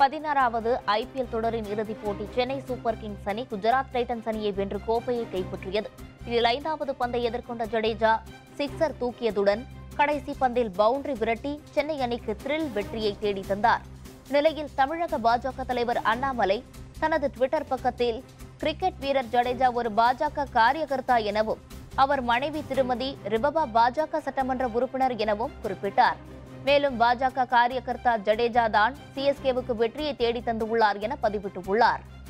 பதினாறாவது ஐபிஎல் தொடரின் இறுதிப் போட்டி சென்னை சூப்பர் கிங்ஸ் அணி குஜராத் டைட்டன்ஸ் அணியை வென்று கோப்பையை கைப்பற்றியது இதில் ஐந்தாவது பந்தை எதிர்கொண்ட ஜடேஜா சிக்ஸர் தூக்கியதுடன் கடைசி பந்தில் பவுண்டரி விரட்டி சென்னை அணிக்கு த்ரில் வெற்றியை தேடி தந்தார் நிலையில் தமிழக பாஜக தலைவர் அண்ணாமலை தனது ட்விட்டர் பக்கத்தில் கிரிக்கெட் வீரர் ஜடேஜா ஒரு பாஜக காரியகர்த்தா எனவும் அவர் மனைவி திருமதி ரிபபா பாஜக சட்டமன்ற உறுப்பினர் எனவும் குறிப்பிட்டார் மேலும் பாஜக காரியகர்த்தா ஜடேஜா தான் சிஎஸ்கேவுக்கு வெற்றியை தேடி தந்துள்ளார் என பதிவிட்டுள்ளார்